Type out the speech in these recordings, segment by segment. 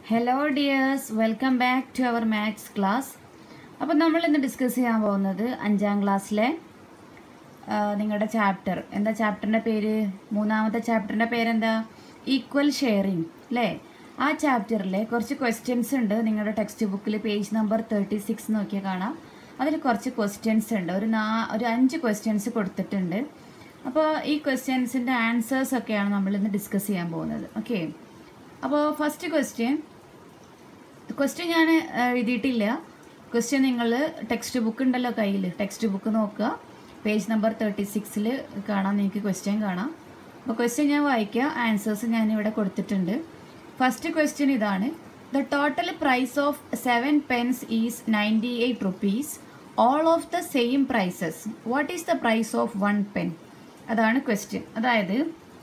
hello dears welcome back to our maths class അപ്പോൾ നമ്മൾ ഇന്ന് ഡിസ്കസ് ചെയ്യാൻ പോകുന്നത് അഞ്ചാം ക്ലാസ്സിലെ നിങ്ങളുടെ ചാപ്റ്റർ എന്താ ചാപ്റ്ററിൻ്റെ പേര് മൂന്നാമത്തെ ചാപ്റ്ററിൻ്റെ പേരെന്താ ഈക്വൽ ഷെയറിങ് അല്ലേ ആ ചാപ്റ്ററിലെ കുറച്ച് ക്വസ്റ്റ്യൻസ് ഉണ്ട് നിങ്ങളുടെ ടെക്സ്റ്റ് ബുക്കിൽ പേജ് നമ്പർ തേർട്ടി സിക്സ് നോക്കിയാൽ കാണാം അതിൽ കുറച്ച് ക്വസ്റ്റ്യൻസ് ഉണ്ട് ഒരു നാ ഒരു അഞ്ച് ക്വസ്റ്റ്യൻസ് കൊടുത്തിട്ടുണ്ട് അപ്പോൾ ഈ ക്വസ്റ്റ്യൻസിൻ്റെ ആൻസേഴ്സ് ഒക്കെയാണ് നമ്മൾ ഇന്ന് ഡിസ്കസ് ചെയ്യാൻ പോകുന്നത് ഓക്കെ അപ്പോൾ ഫസ്റ്റ് ക്വസ്റ്റ്യൻ ക്വസ്റ്റ്യൻ ഞാൻ എഴുതിയിട്ടില്ല ക്വസ്റ്റ്യൻ നിങ്ങൾ ടെക്സ്റ്റ് ബുക്ക് ഉണ്ടല്ലോ കയ്യിൽ ടെക്സ്റ്റ് ബുക്ക് നോക്കുക പേജ് നമ്പർ തേർട്ടി സിക്സിൽ കാണാം നിങ്ങൾക്ക് ക്വസ്റ്റ്യൻ കാണാം അപ്പോൾ ക്വസ്റ്റ്യൻ ഞാൻ വായിക്കുക ആൻസേഴ്സ് ഞാൻ ഇവിടെ കൊടുത്തിട്ടുണ്ട് ഫസ്റ്റ് ക്വസ്റ്റ്യൻ ഇതാണ് the total price of seven pens is ninety eight rupees all of the same prices what is the price of one pen അതാണ് ക്വസ്റ്റ്യൻ അതായത്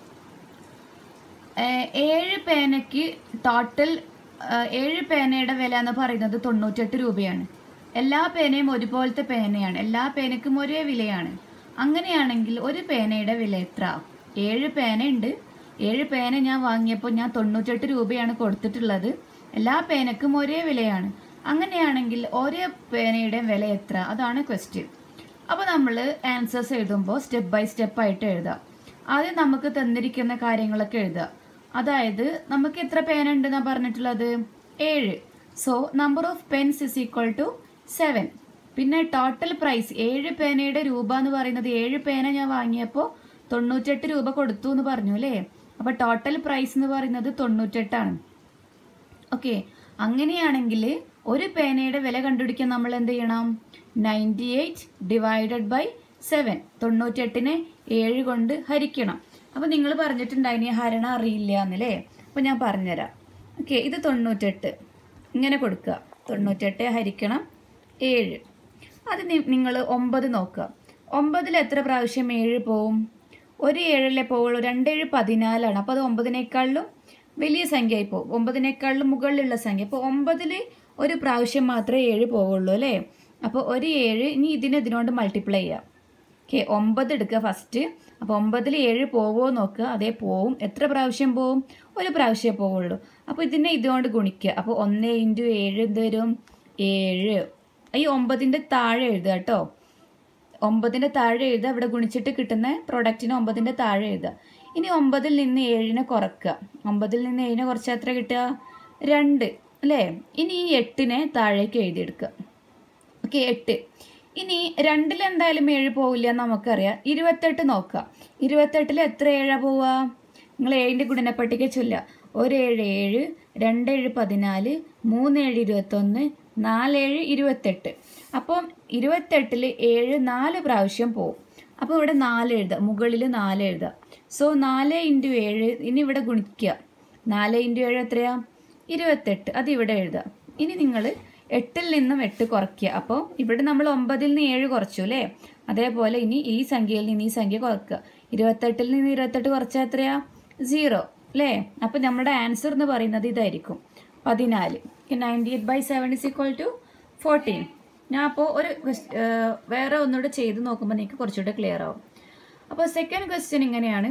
ഏഹ് ഏഴ് പേനയ്ക്ക് ടോട്ടൽ ഏഹ് ഏഴ് പേനയുടെ വില എന്ന് പറയുന്നത് തൊണ്ണൂറ്റെട്ട് രൂപയാണ് എല്ലാ പേനയും ഒരുപോലത്തെ പേനയാണ് എല്ലാ പേനയ്ക്കും ഒരേ വിലയാണ് അങ്ങനെയാണെങ്കിൽ ഒരു പേനയുടെ വില എത്ര ഏഴ് പേനയുണ്ട് ഏഴ് പേന ഞാൻ വാങ്ങിയപ്പോൾ ഞാൻ തൊണ്ണൂറ്റെട്ട് രൂപയാണ് കൊടുത്തിട്ടുള്ളത് എല്ലാ പേനയ്ക്കും ഒരേ വിലയാണ് അങ്ങനെയാണെങ്കിൽ ഒരേ പേനയുടെ വില എത്ര അതാണ് ക്വസ്റ്റ്യൻ അപ്പോൾ നമ്മൾ ആൻസേഴ്സ് എഴുതുമ്പോൾ സ്റ്റെപ്പ് ബൈ സ്റ്റെപ്പ് ആയിട്ട് എഴുതാം ആദ്യം നമുക്ക് തന്നിരിക്കുന്ന കാര്യങ്ങളൊക്കെ എഴുതുക അതായത് നമുക്ക് എത്ര പേന ഉണ്ടെന്നാണ് പറഞ്ഞിട്ടുള്ളത് ഏഴ് so number of pens is equal to seven പിന്നെ ടോട്ടൽ പ്രൈസ് ഏഴ് പേനയുടെ രൂപ എന്ന് പറയുന്നത് ഏഴ് പേന ഞാൻ വാങ്ങിയപ്പോൾ തൊണ്ണൂറ്റെട്ട് രൂപ കൊടുത്തു എന്ന് പറഞ്ഞു അല്ലേ അപ്പോൾ ടോട്ടൽ പ്രൈസ് എന്ന് പറയുന്നത് തൊണ്ണൂറ്റെട്ടാണ് ഓക്കെ അങ്ങനെയാണെങ്കിൽ ഒരു പേനയുടെ വില കണ്ടുപിടിക്കാൻ നമ്മൾ എന്ത് ചെയ്യണം ninety eight divided by seven തൊണ്ണൂറ്റെട്ടിനെ ഏഴ് കൊണ്ട് ഹരിക്കണം അപ്പോൾ നിങ്ങൾ പറഞ്ഞിട്ടുണ്ടായിനി ഹരണം അറിയില്ല എന്നല്ലേ അപ്പോൾ ഞാൻ പറഞ്ഞുതരാം ഓക്കെ ഇത് തൊണ്ണൂറ്റെട്ട് ഇങ്ങനെ കൊടുക്കുക തൊണ്ണൂറ്റെട്ട് ഹരിക്കണം ഏഴ് അത് നിങ്ങൾ ഒമ്പത് നോക്കുക ഒമ്പതിൽ എത്ര പ്രാവശ്യം ഏഴ് പോവും ഒരു ഏഴല്ലേ പോവുള്ളൂ രണ്ടേഴ് പതിനാലാണ് അപ്പോൾ അത് ഒമ്പതിനേക്കാളിലും വലിയ സംഖ്യയായി പോകും ഒമ്പതിനേക്കാളിലും മുകളിലുള്ള സംഖ്യ അപ്പോൾ ഒമ്പതിൽ ഒരു പ്രാവശ്യം മാത്രമേ ഏഴ് പോവുള്ളൂ അല്ലേ അപ്പോൾ ഒരു ഏഴ് ഇനി ഇതിനെ ഇതിനോട് മൾട്ടിപ്ലൈ ചെയ്യാം ഓക്കെ ഒമ്പത് എടുക്കുക ഫസ്റ്റ് അപ്പോൾ ഒമ്പതിൽ ഏഴ് പോവോ നോക്കുക അതേ പോവും എത്ര പ്രാവശ്യം പോവും ഒരു പ്രാവശ്യമേ പോവുള്ളൂ അപ്പോൾ ഇതിനെ ഇതുകൊണ്ട് ഗുണിക്കുക അപ്പോൾ ഒന്ന് ഇൻറ്റു ഏഴ് എന്ത് വരും ഏഴ് ഈ ഒമ്പതിൻ്റെ താഴെ എഴുതുക കേട്ടോ ഒമ്പതിൻ്റെ താഴെ എഴുതുക ഇവിടെ ഗുണിച്ചിട്ട് കിട്ടുന്ന പ്രൊഡക്റ്റിന് ഒമ്പതിൻ്റെ താഴെ എഴുതുക ഇനി ഒമ്പതിൽ നിന്ന് ഏഴിനെ കുറക്കുക ഒമ്പതിൽ നിന്ന് ഏഴിനെ കുറച്ചാൽ എത്ര കിട്ടുക രണ്ട് അല്ലേ ഇനി ഈ എട്ടിനെ താഴേക്ക് എഴുതിയെടുക്കുക ഓക്കെ എട്ട് ഇനി രണ്ടിൽ എന്തായാലും ഏഴ് പോവില്ല എന്ന് നമുക്കറിയാം ഇരുപത്തെട്ട് നോക്കുക ഇരുപത്തെട്ടിൽ എത്ര ഏഴാ പോവുക നിങ്ങൾ ഏഴിൻ്റെ ഗുണനപ്പട്ടിക ചൊല്ലുക ഒരേഴ് ഏഴ് രണ്ടേഴ് പതിനാല് മൂന്നേഴ് ഇരുപത്തൊന്ന് നാലേഴ് ഇരുപത്തെട്ട് അപ്പം ഇരുപത്തെട്ടിൽ ഏഴ് നാല് പ്രാവശ്യം പോവും അപ്പോൾ ഇവിടെ നാല് എഴുതുക മുകളിൽ നാല് എഴുതുക സോ നാല് ഇൻറ്റു ഏഴ് ഇനി ഇവിടെ ഗുണിക്കുക നാല് ഇൻറ്റു ഏഴ് എത്രയാ ഇരുപത്തെട്ട് അത് ഇവിടെ എഴുതുക ഇനി നിങ്ങൾ എട്ടിൽ നിന്നും എട്ട് കുറയ്ക്കുക അപ്പോൾ ഇവിടെ നമ്മൾ ഒമ്പതിൽ നിന്ന് ഏഴ് കുറച്ചു അല്ലേ അതേപോലെ ഇനി ഈ സംഖ്യയിൽ നിന്ന് ഈ സംഖ്യ കുറയ്ക്കുക ഇരുപത്തെട്ടിൽ നിന്ന് ഇരുപത്തെട്ട് കുറച്ചാൽ എത്രയാ സീറോ അല്ലേ അപ്പോൾ നമ്മുടെ ആൻസർ എന്ന് പറയുന്നത് ഇതായിരിക്കും പതിനാല് ninety eight by seven is equal to fourteen ഞാൻ അപ്പോൾ ഒരു വേറെ ഒന്നുകൂടെ ചെയ്ത് നോക്കുമ്പോൾ നിങ്ങൾക്ക് കുറച്ചുകൂടെ ക്ലിയർ ആവും അപ്പോൾ സെക്കൻഡ് ക്വസ്റ്റ്യൻ ഇങ്ങനെയാണ്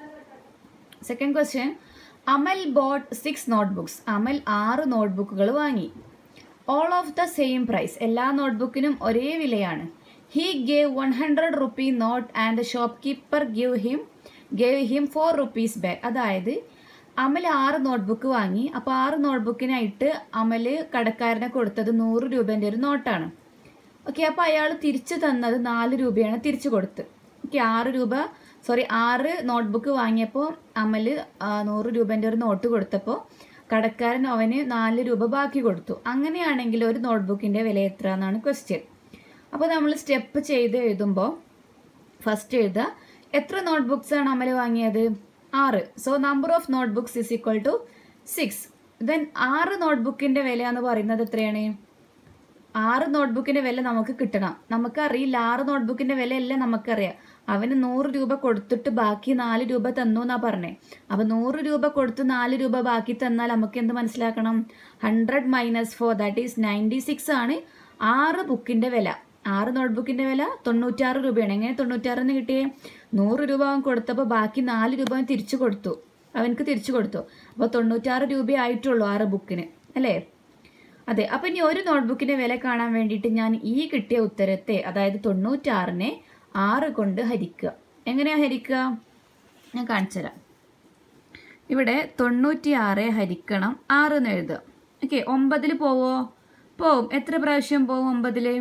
second question Amal bought six notebooks Amal ആറ് നോട്ട്ബുക്കുകൾ വാങ്ങി all of the same price എല്ലാ നോട്ട്ബുക്കിനും ഒരേ വിലയാണ് he gave one hundred rupee note and the shopkeeper give him gave him four rupees back അതായത് അമൽ ആറ് നോട്ട്ബുക്ക് വാങ്ങി അപ്പോൾ ആറ് നോട്ട്ബുക്കിനായിട്ട് അമൽ കടക്കാരനെ കൊടുത്തത് നൂറ് രൂപേൻ്റെ ഒരു നോട്ടാണ് ഓക്കെ അപ്പോൾ അയാൾ തിരിച്ചു തന്നത് നാല് രൂപയാണ് തിരിച്ചു കൊടുത്ത് ഓക്കെ ആറ് രൂപ സോറി ആറ് നോട്ട്ബുക്ക് വാങ്ങിയപ്പോൾ അമൽ നൂറ് രൂപേൻ്റെ ഒരു നോട്ട് കൊടുത്തപ്പോൾ കടക്കാരൻ അവന് നാല് രൂപ ബാക്കി കൊടുത്തു അങ്ങനെയാണെങ്കിൽ ഒരു നോട്ട്ബുക്കിൻ്റെ വില എത്ര എന്നാണ് ക്വസ്റ്റ്യൻ അപ്പോൾ നമ്മൾ സ്റ്റെപ്പ് ചെയ്ത് എഴുതുമ്പോൾ ഫസ്റ്റ് എഴുതുക എത്ര നോട്ട്ബുക്സ് ആണ് അമൽ വാങ്ങിയത് ആറ് so number of notebooks is equal to six then ആറ് നോട്ട്ബുക്കിൻ്റെ വില എന്ന് പറയുന്നത് എത്രയാണ് ആറ് നോട്ട്ബുക്കിൻ്റെ വില നമുക്ക് കിട്ടണം നമുക്കറിയില്ല ആറ് നോട്ട്ബുക്കിൻ്റെ വിലയല്ല നമുക്കറിയാം അവന് നൂറ് രൂപ കൊടുത്തിട്ട് ബാക്കി നാല് രൂപ തന്നു എന്നാ പറഞ്ഞേ അപ്പം നൂറ് രൂപ കൊടുത്ത് നാല് രൂപ ബാക്കി തന്നാൽ നമുക്ക് എന്ത് മനസ്സിലാക്കണം hundred minus four that is ninety six ആണ് ആറ് ബുക്കിൻ്റെ വില ആറ് നോട്ട്ബുക്കിൻ്റെ വില തൊണ്ണൂറ്റാറ് രൂപയാണ് എങ്ങനെ തൊണ്ണൂറ്റാറെന്ന് കിട്ടിയേ നൂറ് രൂപ അവൻ കൊടുത്തപ്പോൾ ബാക്കി നാല് രൂപ അവൻ തിരിച്ചു കൊടുത്തു അവനക്ക് തിരിച്ചു കൊടുത്തു അപ്പോൾ തൊണ്ണൂറ്റാറ് രൂപ ആയിട്ടുള്ളൂ ആറ് ബുക്കിന് അല്ലേ അതെ അപ്പം ഇനി ഒരു നോട്ട്ബുക്കിന്റെ വില കാണാൻ വേണ്ടിയിട്ട് ഞാൻ ഈ കിട്ടിയ ഉത്തരത്തെ അതായത് തൊണ്ണൂറ്റാറിനെ ആറ് കൊണ്ട് ഹരിക്കുക എങ്ങനെയാ ഹരിക്കുക ഞാൻ കാണിച്ചു തരാം ഇവിടെ തൊണ്ണൂറ്റിയാറ് ഹരിക്കണം ആറ് എന്ന് എഴുതുക ഓക്കെ ഒമ്പതിൽ പോവോ പോവും എത്ര പ്രാവശ്യം പോവും ഒമ്പതില്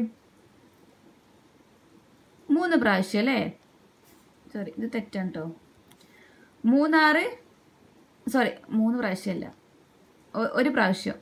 മൂന്ന് പ്രാവശ്യം അല്ലേ സോറി ഇത് തെറ്റാണ് കേട്ടോ മൂന്നാറ് സോറി മൂന്ന് പ്രാവശ്യമല്ല ഒ- ഒരു പ്രാവശ്യം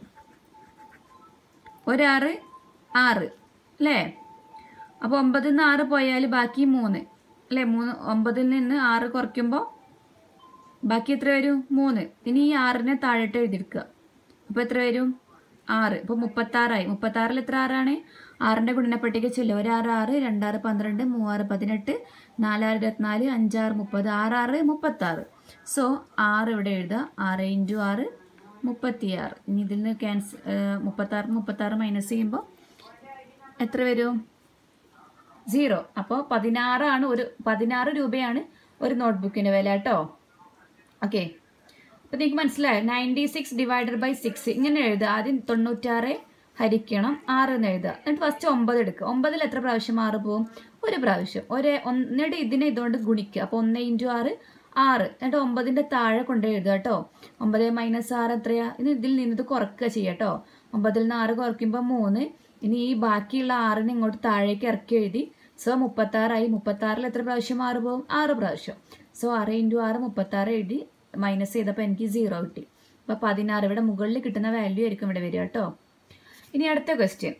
ഒരാറ് ആറ് അല്ലേ അപ്പോൾ ഒമ്പതിൽ നിന്ന് ആറ് പോയാൽ ബാക്കി മൂന്ന് അല്ലേ മൂന്ന് ഒമ്പതിൽ നിന്ന് ആറ് കുറയ്ക്കുമ്പോൾ ബാക്കി എത്ര വരും മൂന്ന് ഇനി ഈ ആറിനെ താഴോട്ട് എഴുതിയെടുക്കുക അപ്പോൾ എത്ര വരും ആറ് ഇപ്പോൾ മുപ്പത്താറായി മുപ്പത്താറിൽ എത്ര ആറാണ് ആറിൻ്റെ ഗുണനപ്പട്ടിക ചെല്ലുക ഒരാറ് ആറ് രണ്ടാറ് പന്ത്രണ്ട് മൂവാറ് പതിനെട്ട് നാലാറ് ഇരുപത്തിനാല് അഞ്ചാറ് മുപ്പത് ആറാറ് മുപ്പത്താറ് സോ ആറ് ഇവിടെ എഴുതുക ആറ് ഇൻറ്റു ആറ് മുപ്പത്തിയാറ് ഇനി ഇതിൽ നിന്ന് ക്യാൻസൽ മുപ്പത്താറ് മുപ്പത്താറ് മൈനസ് ചെയ്യുമ്പോൾ എത്ര വരും സീറോ അപ്പോൾ പതിനാറാണ് ഒരു പതിനാറ് രൂപയാണ് ഒരു നോട്ട്ബുക്കിന് വില കേട്ടോ ഓക്കെ അപ്പോൾ നിങ്ങൾക്ക് മനസ്സിലായോ ninety six divided by six ഇങ്ങനെ എഴുതുക ആദ്യം തൊണ്ണൂറ്റാറ് ഹരിക്കണം ആറ് എന്ന് എഴുതുക എന്നിട്ട് ഫസ്റ്റ് ഒമ്പത് എടുക്കുക ഒമ്പതിൽ എത്ര പ്രാവശ്യം ആറ് പോവും ഒരു പ്രാവശ്യം ഒരേ ഒന്ന് എന്നിട്ട് ഇതിനെ ഇതുകൊണ്ട് ഗുണിക്കുക അപ്പോൾ ഒന്ന് ഇൻറ്റു ആറ് ആറ് എന്നിട്ട് ഒമ്പതിൻ്റെ താഴെ കൊണ്ട് എഴുതുക കേട്ടോ ഒമ്പത് മൈനസ് ആറ് എത്രയാ ഇനി ഇതിൽ നിന്നത് കുറക്കുക ചെയ്യുക കേട്ടോ ഒമ്പതിൽ നിന്ന് ആറ് കുറയ്ക്കുമ്പോൾ മൂന്ന് ഇനി ഈ ബാക്കിയുള്ള ആറിനെ ഇങ്ങോട്ട് താഴേക്ക് ഇറക്കി എഴുതി സോ മുപ്പത്താറായി മുപ്പത്താറിൽ എത്ര പ്രാവശ്യം ആറ് പോകും ആറ് പ്രാവശ്യം സോ ആറ് ഇൻറ്റു ആറ് മുപ്പത്താറ് എഴുതി മൈനസ് ചെയ്തപ്പോൾ എനിക്ക് സീറോ കിട്ടി അപ്പോൾ പതിനാറ് ഇവിടെ മുകളിൽ കിട്ടുന്ന വാല്യൂ ആയിരിക്കും ഇവിടെ വരിക കേട്ടോ ഇനി അടുത്ത question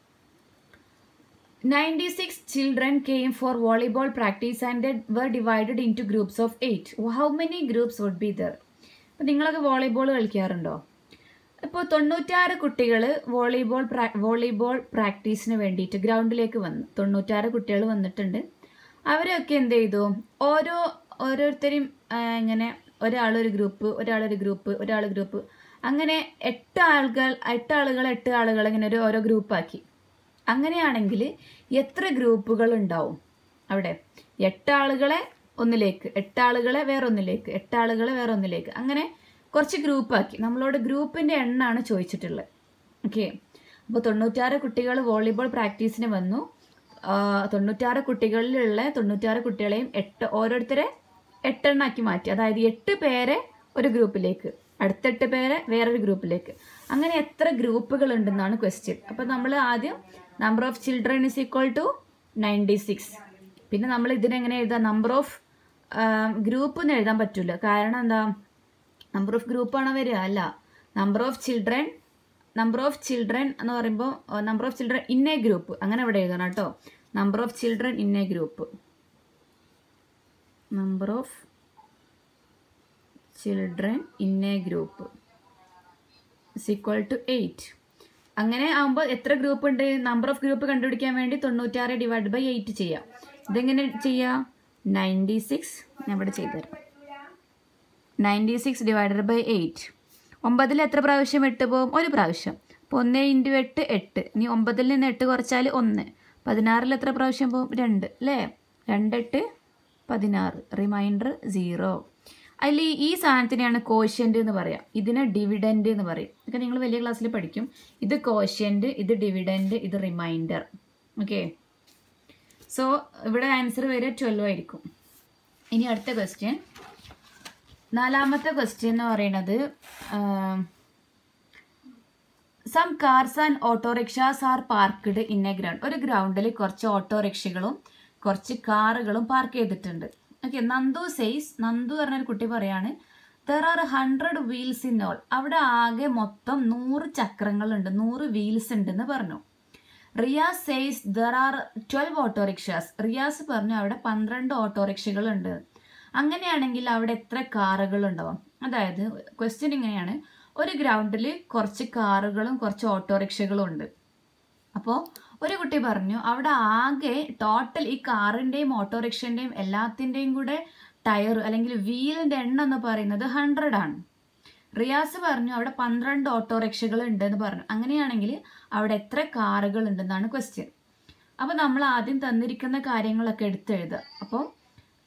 ninety six children came for volleyball practice and were divided in two groups of eight how many groups would be there അപ്പോൾ നിങ്ങളൊക്കെ വോളിബോൾ കളിക്കാറുണ്ടോ ഇപ്പോൾ തൊണ്ണൂറ്റാറ് കുട്ടികൾ വോളിബോൾ പ്രാ- വോളിബോൾ പ്രാക്ടീസിന് വേണ്ടിയിട്ട് ഗ്രൗണ്ടിലേക്ക് വന്നു തൊണ്ണൂറ്റാറ് കുട്ടികൾ വന്നിട്ടുണ്ട് അവരൊക്കെ എന്ത് ചെയ്തു ഓരോ ഓരോരുത്തരും ആ, ഇങ്ങനെ ഒരാളൊരു ഗ്രൂപ്പ് ഒരാളൊരു ഗ്രൂപ്പ് ഒരാൾ ഗ്രൂപ്പ് അങ്ങനെ എട്ട് ആളുകൾ എട്ട് ആളുകൾ എട്ട് ആളുകൾ ഇങ്ങനെ ഒരു ഓരോ ഗ്രൂപ്പാക്കി അങ്ങനെയാണെങ്കിൽ എത്ര ഗ്രൂപ്പുകൾ ഉണ്ടാവും അവിടെ എട്ട് ആളുകളെ ഒന്നിലേക്ക് എട്ട് ആളുകളെ വേറൊന്നിലേക്ക് എട്ട് ആളുകളെ വേറൊന്നിലേക്ക് അങ്ങനെ കുറച്ച് ഗ്രൂപ്പാക്കി നമ്മളോട് ഗ്രൂപ്പിന്റെ എണ്ണാണ് ചോദിച്ചിട്ടുള്ളത് ഓക്കെ അപ്പോൾ തൊണ്ണൂറ്റാറ് കുട്ടികൾ വോളിബോൾ പ്രാക്ടീസിന് വന്നു ആ, തൊണ്ണൂറ്റാറ് കുട്ടികളിലുള്ള തൊണ്ണൂറ്റാറ് കുട്ടികളെയും എട്ട് ഓരോരുത്തരെ എട്ടെണ്ണാക്കി മാറ്റി അതായത് എട്ട് പേരെ ഒരു ഗ്രൂപ്പിലേക്ക് അടുത്ത എട്ട് പേരെ വേറൊരു ഗ്രൂപ്പിലേക്ക് അങ്ങനെ എത്ര ഗ്രൂപ്പുകൾ ഉണ്ടെന്നാണ് ക്വസ്റ്റ്യൻ അപ്പോൾ നമ്മൾ ആദ്യം number of children is equal to ninety six പിന്നെ നമ്മൾ ഇതിനെങ്ങനെ എഴുതാം നമ്പർ ഓഫ് ഗ്രൂപ്പ് എന്ന് എഴുതാൻ പറ്റില്ല കാരണം എന്താ നമ്പർ ഓഫ് ഗ്രൂപ്പാണോ വരിക അല്ല number of children number of children എന്ന് പറയുമ്പോൾ number of children in a group അങ്ങനെ ഇവിടെ എഴുതണം കേട്ടോ number of children in a group number of children in a group equal to eight അങ്ങനെ ആകുമ്പോൾ എത്ര ഗ്രൂപ്പ് ഉണ്ട് നമ്പർ ഓഫ് ഗ്രൂപ്പ് കണ്ടുപിടിക്കാൻ വേണ്ടി തൊണ്ണൂറ്റാറ് ഡിവൈഡ് ബൈ എയ്റ്റ് ചെയ്യാം ഇതെങ്ങനെ ചെയ്യാം നയൻറ്റി സിക്സ് ഞാൻ ഇവിടെ ചെയ്തുതരാം ninety six divided by eight ഒമ്പതിൽ എത്ര പ്രാവശ്യം എട്ട് പോകും ഒരു പ്രാവശ്യം അപ്പോൾ ഒന്ന് ഇൻറ്റു എട്ട് എട്ട് ഇനി ഒമ്പതിൽ നിന്ന് എട്ട് കുറച്ചാൽ ഒന്ന് പതിനാറിൽ എത്ര പ്രാവശ്യം പോകും രണ്ട് അല്ലേ രണ്ടെട്ട് പതിനാറ് റിമൈൻഡർ സീറോ അതിൽ ഈ സാധനത്തിനെയാണ് കോഷ്യൻ്റ് എന്ന് പറയാം ഇതിനെ ഡിവിഡൻഡ് എന്ന് പറയും ഇതൊക്കെ നിങ്ങൾ വലിയ ക്ലാസ്സിൽ പഠിക്കും ഇത് കോഷ്യൻ്റ് ഇത് ഡിവിഡൻഡ് ഇത് റിമൈൻഡർ ഓക്കെ സോ ഇവിടെ ആൻസർ വരെ ട്വൽവ് ആയിരിക്കും ഇനി അടുത്ത ക്വസ്റ്റ്യൻ നാലാമത്തെ ക്വസ്റ്റ്യൻ എന്ന് പറയുന്നത് some cars and autorickshaws are parked in a ground ഒരു ഗ്രൗണ്ടിൽ കുറച്ച് ഓട്ടോറിക്ഷകളും കുറച്ച് കാറുകളും പാർക്ക് ചെയ്തിട്ടുണ്ട് ഓക്കെ നന്ദു സെയ്സ് നന്ദു പറഞ്ഞൊരു കുട്ടി പറയാണ് there are hundred wheels in all അവിടെ ആകെ മൊത്തം നൂറ് ചക്രങ്ങളുണ്ട് നൂറ് വീൽസ് ഉണ്ടെന്ന് പറഞ്ഞു Riyas says there are twelve autorickshaws Riyas പറഞ്ഞു അവിടെ പന്ത്രണ്ട് ഓട്ടോറിക്ഷകളുണ്ട് അങ്ങനെയാണെങ്കിൽ അവിടെ എത്ര കാറുകൾ ഉണ്ടാവും അതായത് ക്വസ്റ്റ്യൻ ഇങ്ങനെയാണ് ഒരു ഗ്രൗണ്ടിൽ കുറച്ച് കാറുകളും കുറച്ച് ഓട്ടോറിക്ഷകളും ഉണ്ട് അപ്പോൾ ഒരു കുട്ടി പറഞ്ഞു അവിടെ ആകെ ടോട്ടൽ ഈ കാറിൻ്റെയും ഓട്ടോറിക്ഷൻ്റെയും എല്ലാത്തിൻ്റെയും കൂടെ ടയർ അല്ലെങ്കിൽ വീലിൻ്റെ എണ്ണം എന്ന് പറയുന്നത് ഹൺഡ്രഡ് ആണ് റിയാസ് പറഞ്ഞു അവിടെ പന്ത്രണ്ട് ഓട്ടോറിക്ഷകൾ ഉണ്ടെന്ന് പറഞ്ഞു അങ്ങനെയാണെങ്കിൽ അവിടെ എത്ര കാറുകൾ ഉണ്ടെന്നാണ് ക്വസ്റ്റ്യൻ അപ്പോൾ നമ്മൾ ആദ്യം തന്നിരിക്കുന്ന കാര്യങ്ങളൊക്കെ എടുത്തെഴുതുക അപ്പോൾ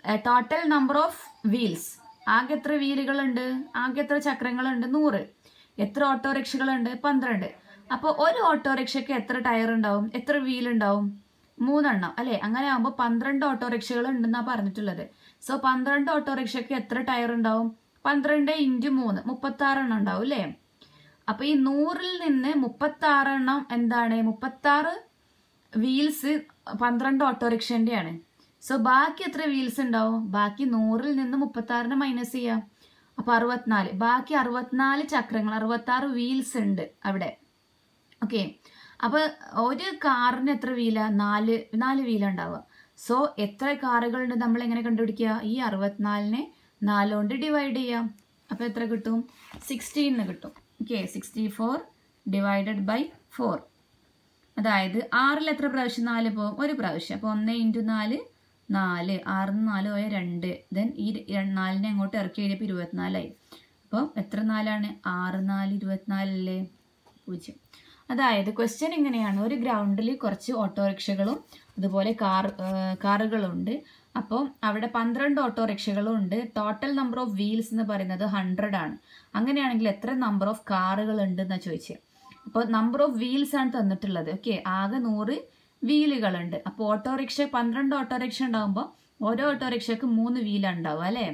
ടോട്ടൽ നമ്പർ ഓഫ് വീൽസ് ആകെ എത്ര വീലുകളുണ്ട് ആകെ എത്ര ചക്രങ്ങളുണ്ട് നൂറ് എത്ര ഓട്ടോറിക്ഷകളുണ്ട് പന്ത്രണ്ട് അപ്പോൾ ഒരു ഓട്ടോറിക്ഷയ്ക്ക് എത്ര ടയർ ഉണ്ടാവും എത്ര വീൽ ഉണ്ടാവും മൂന്നെണ്ണം അല്ലേ അങ്ങനെ ആകുമ്പോൾ പന്ത്രണ്ട് ഓട്ടോറിക്ഷകൾ ഉണ്ടെന്നാണ് പറഞ്ഞിട്ടുള്ളത് സോ പന്ത്രണ്ട് ഓട്ടോറിക്ഷയ്ക്ക് എത്ര ടയർ ഉണ്ടാവും പന്ത്രണ്ട് ഇൻറ്റു മൂന്ന് മുപ്പത്താറെണ്ണം ഉണ്ടാവും അല്ലേ അപ്പൊ ഈ നൂറിൽ നിന്ന് മുപ്പത്താറെണ്ണം എന്താണ് മുപ്പത്താറ് വീൽസ് പന്ത്രണ്ട് ഓട്ടോറിക്ഷൻ്റെയാണ് സോ ബാക്കി എത്ര വീൽസ് ഉണ്ടാവും ബാക്കി നൂറിൽ നിന്ന് മുപ്പത്താറിന് മൈനസ് ചെയ്യാം അപ്പൊ അറുപത്തിനാല് ബാക്കി അറുപത്തിനാല് ചക്രങ്ങൾ അറുപത്താറ് വീൽസ് ഉണ്ട് അവിടെ ഓക്കെ അപ്പൊ ഒരു കാറിന് എത്ര വീല നാല് നാല് വീല ഉണ്ടാവുക സോ എത്ര കാറുകളുണ്ട് നമ്മൾ എങ്ങനെ കണ്ടുപിടിക്കുക ഈ അറുപത്തിനാലിനെ നാലുകൊണ്ട് ഡിവൈഡ് ചെയ്യാം അപ്പൊ എത്ര കിട്ടും സിക്സ്റ്റീന്ന് കിട്ടും okay sixty four divided by four അതായത് ആറിൽ എത്ര പ്രാവശ്യം നാല് പോകും ഒരു പ്രാവശ്യം അപ്പോൾ ഒന്ന് ഇൻറ്റു നാല് നാല് ആറിന് നാല് പോയ രണ്ട് ദെൻ ഈ ര- നാലിനെ അങ്ങോട്ട് ഇറക്കി കഴിഞ്ഞപ്പോൾ ഇരുപത്തിനാലായി അപ്പോൾ എത്ര നാലാണ് ആറ് നാല് ഇരുപത്തിനാലല്ലേ പൂജ്യം അതായത് ക്വസ്റ്റ്യൻ ഇങ്ങനെയാണ് ഒരു ഗ്രൗണ്ടിൽ കുറച്ച് ഓട്ടോറിക്ഷകളും അതുപോലെ കാർ കാറുകളുണ്ട് അപ്പോൾ അവിടെ പന്ത്രണ്ട് ഓട്ടോറിക്ഷകളും ഉണ്ട് ടോട്ടൽ നമ്പർ ഓഫ് വീൽസ് എന്ന് പറയുന്നത് ഹൺഡ്രഡ് ആണ് അങ്ങനെയാണെങ്കിൽ എത്ര നമ്പർ ഓഫ് കാറുകൾ ഉണ്ട് എന്നാണ് ചോദിച്ചത് അപ്പോൾ നമ്പർ ഓഫ് വീൽസ് ആണ് തന്നിട്ടുള്ളത് ഓക്കെ ആകെ നൂറ് വീലുകളുണ്ട് അപ്പോൾ ഓട്ടോറിക്ഷ പന്ത്രണ്ട് ഓട്ടോറിക്ഷ ഉണ്ടാകുമ്പോൾ ഓരോ ഓട്ടോറിക്ഷയ്ക്ക് മൂന്ന് വീലാണ് ഉണ്ടാവുക അല്ലേ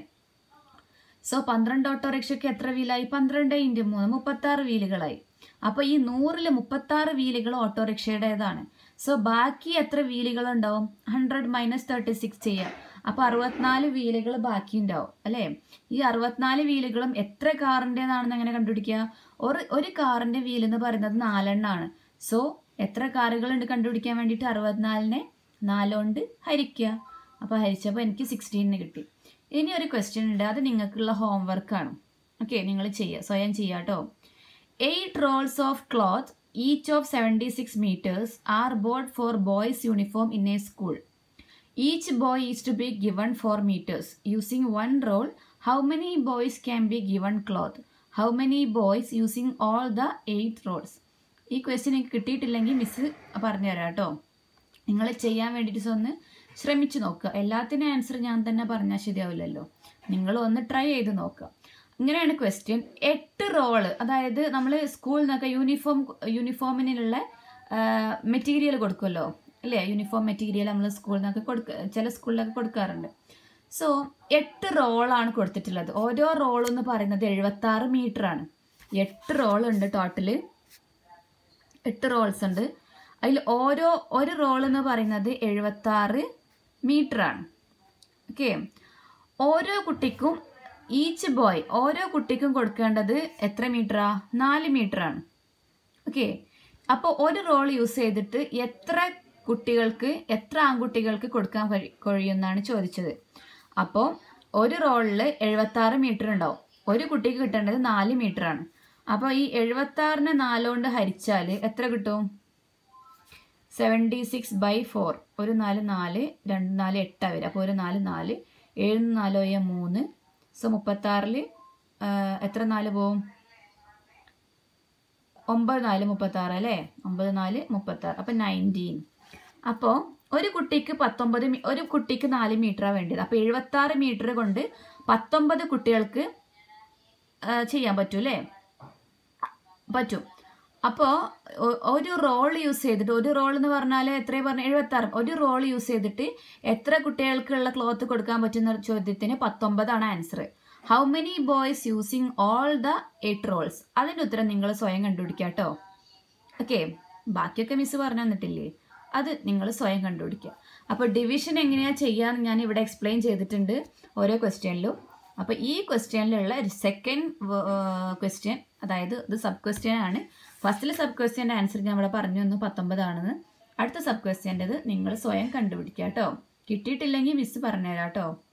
സോ പന്ത്രണ്ട് ഓട്ടോറിക്ഷയ്ക്ക് എത്ര വീലായി പന്ത്രണ്ട് ഇൻറ്റു മൂന്ന് മുപ്പത്തി ആറ് വീലുകളായി അപ്പൊ ഈ നൂറില് മുപ്പത്തി ആറ് വീലുകൾ ഓട്ടോറിക്ഷയുടേതാണ് സോ ബാക്കി എത്ര വീലുകൾ ഉണ്ടാവും ഹൺഡ്രഡ് മൈനസ് തേർട്ടി സിക്സ് ചെയ്യാം അപ്പൊ അറുപത്തിനാല് വീലുകൾ ബാക്കി ഉണ്ടാവും അല്ലേ ഈ അറുപത്തിനാല് വീലുകളും എത്ര കാറിൻ്റെതാണെന്ന് എങ്ങനെ കണ്ടുപിടിക്കുക ഒരു ഒരു കാറിന്റെ വീൽ എന്ന് പറയുന്നത് നാലെണ്ണാണ് സോ എത്ര കാറുകളുണ്ട് കണ്ടുപിടിക്കാൻ വേണ്ടിയിട്ട് അറുപത്തിനാലിനെ നാലുകൊണ്ട് ഹരിക്കുക അപ്പോൾ ഹരിച്ചപ്പോൾ എനിക്ക് സിക്സ്റ്റീനിന് കിട്ടി ഇനി ഒരു ക്വസ്റ്റ്യൻ ഉണ്ട് അത് നിങ്ങൾക്കുള്ള ഹോംവർക്കാണ് ഓക്കെ നിങ്ങൾ ചെയ്യുക സ്വയം ചെയ്യുക കേട്ടോ eight rolls of cloth each of seventy six metres are bought for boys uniform in a school each boy is to be given four metres using one roll how many boys can be given cloth how many boys using all the eight rolls ഈ question എനിക്ക് കിട്ടിയിട്ടില്ലെങ്കിൽ miss പറഞ്ഞുതരാം കേട്ടോ നിങ്ങൾ ചെയ്യാൻ വേണ്ടിയിട്ട് ഒന്ന് ശ്രമിച്ചു നോക്കുക എല്ലാത്തിനും ആൻസർ ഞാൻ തന്നെ പറഞ്ഞാൽ ശരിയാവില്ലല്ലോ നിങ്ങൾ ഒന്ന് ട്രൈ ചെയ്ത് നോക്കുക ഇങ്ങനെയാണ് ക്വസ്റ്റ്യൻ എട്ട് റോള് അതായത് നമ്മൾ സ്കൂളിൽ നിന്നൊക്കെ യൂണിഫോം യൂണിഫോമിനുള്ള മെറ്റീരിയൽ കൊടുക്കുമല്ലോ അല്ലേ യൂണിഫോം മെറ്റീരിയൽ നമ്മൾ സ്കൂളിൽ നിന്നൊക്കെ കൊടുക്ക ചില സ്കൂളിലൊക്കെ കൊടുക്കാറുണ്ട് സോ എട്ട് റോളാണ് കൊടുത്തിട്ടുള്ളത് ഓരോ റോൾ എന്ന് പറയുന്നത് എഴുപത്തി ആറ് മീറ്റർ ആണ് എട്ട് റോൾ ഉണ്ട് ടോട്ടല് എട്ട് റോൾസ് ഉണ്ട് അതിൽ ഓരോ ഒരു റോൾ എന്ന് പറയുന്നത് എഴുപത്തി ആറ് മീറ്റർ ആണ് ഓക്കെ ഓരോ കുട്ടിക്കും ഈച്ച് ബോയ് ഓരോ കുട്ടിക്കും കൊടുക്കേണ്ടത് എത്ര മീറ്ററാ നാല് മീറ്റർ ആണ് ഓക്കെ അപ്പോൾ ഒരു റോൾ യൂസ് ചെയ്തിട്ട് എത്ര കുട്ടികൾക്ക് എത്ര ആൺകുട്ടികൾക്ക് കൊടുക്കാൻ കഴി- കഴിയുമെന്നാണ് ചോദിച്ചത് അപ്പോൾ ഒരു റോളിൽ എഴുപത്തി ആറ് മീറ്റർ ഉണ്ടാവും ഒരു കുട്ടിക്ക് കിട്ടേണ്ടത് നാല് മീറ്റർ ആണ് അപ്പോൾ ഈ എഴുപത്തി ആറിനെ നാലുകൊണ്ട് ഹരിച്ചാൽ എത്ര കിട്ടും സെവൻറ്റി സിക്സ് ബൈ ഫോർ ഒരു നാല് നാല് രണ്ട് നാല് എട്ടാണ് വരും അപ്പോൾ ഒരു നാല് നാല് ഏഴ് നാലോ മൂന്ന് സോ മുപ്പത്താറിൽ എത്ര നാല് പോവും ഒമ്പത് നാല് മുപ്പത്താറ് അല്ലേ ഒമ്പത് നാല് മുപ്പത്താറ് അപ്പം നയൻറ്റീൻ അപ്പോൾ ഒരു കുട്ടിക്ക് പത്തൊമ്പത് മീ- ഒരു കുട്ടിക്ക് നാല് മീറ്ററാണ് വേണ്ടത് അപ്പോൾ എഴുപത്താറ് മീറ്റർ കൊണ്ട് പത്തൊമ്പത് കുട്ടികൾക്ക് ആ, ചെയ്യാൻ പറ്റും അല്ലേ പറ്റും അപ്പോൾ ഒരു റോൾ യൂസ് ചെയ്തിട്ട് ഒരു റോൾ എന്ന് പറഞ്ഞാൽ എത്രയാണ് പറഞ്ഞ എഴുപത്തി ആറ് ഒരു റോൾ യൂസ് ചെയ്തിട്ട് എത്ര കുട്ടികൾക്കുള്ള ക്ലോത്ത് കൊടുക്കാൻ പറ്റുന്ന ചോദ്യത്തിന് പത്തൊമ്പതാണ് answer how many boys using all the eight rolls അതിൻ്റെ ഉത്തരം നിങ്ങൾ സ്വയം കണ്ടുപിടിക്കുക കേട്ടോ ഓക്കെ ബാക്കിയൊക്കെ മിസ് പറഞ്ഞു തന്നിട്ടില്ലേ അത് നിങ്ങൾ സ്വയം കണ്ടുപിടിക്കുക അപ്പോൾ ഡിവിഷൻ എങ്ങനെയാ ചെയ്യാന്ന് ഞാൻ ഇവിടെ എക്സ്പ്ലെയിൻ ചെയ്തിട്ടുണ്ട് ഓരോ ക്വസ്റ്റ്യനിലും അപ്പോൾ ഈ ക്വസ്റ്റ്യനിലുള്ള ഒരു സെക്കൻഡ് ക്വസ്റ്റ്യൻ അതായത് ഇത് സബ് ക്വസ്റ്റ്യൻ ആണ് ഫസ്റ്റിലെ സബ് ക്വസ്റ്റ്യൻ്റെ ആൻസർ ഞാൻ ഇവിടെ പറഞ്ഞു തന്നു പത്തൊമ്പതാണെന്ന് അടുത്ത സബ് ക്വസ്റ്റ്യൻ്റെത് നിങ്ങൾ സ്വയം കണ്ടുപിടിക്കുക കേട്ടോ കിട്ടിയിട്ടില്ലെങ്കിൽ മിസ് പറഞ്ഞുതരാം കേട്ടോ